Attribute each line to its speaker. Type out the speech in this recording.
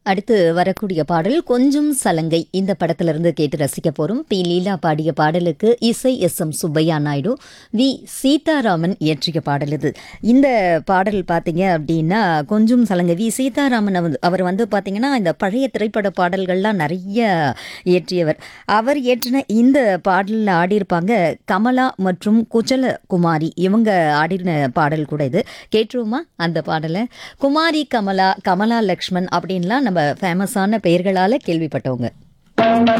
Speaker 1: அடுத்து வரக்கூடிய பாடல் கொஞ்சம் சலங்கை இந்த படத்திலிருந்து கேட்டு ரசிக்க போறோம் பி லீலா பாடிய பாடலுக்கு இசை S M Subbaiah Naidu V Seetharaman இயற்றிய பாடல் இது இந்த பாடல் பார்த்தீங்க அப்படின்னா கொஞ்சம் சலங்கை வி சீதாராமன் அவர் அவர் வந்து பார்த்தீங்கன்னா இந்த பழைய திரைப்பட பாடல்கள்லாம் நிறைய இயற்றியவர் அவர் இயற்றின இந்த பாடலில் ஆடியிருப்பாங்க கமலா மற்றும் குச்சல குமாரி இவங்க ஆடின பாடல் கூட இது கேட்டுருவோமா அந்த பாடலை குமாரி கமலா கமலா லக்ஷ்மண் அப்படின்லாம் நம்ம ஃபேமஸான பெயர்களால் கேள்விப்பட்டவங்க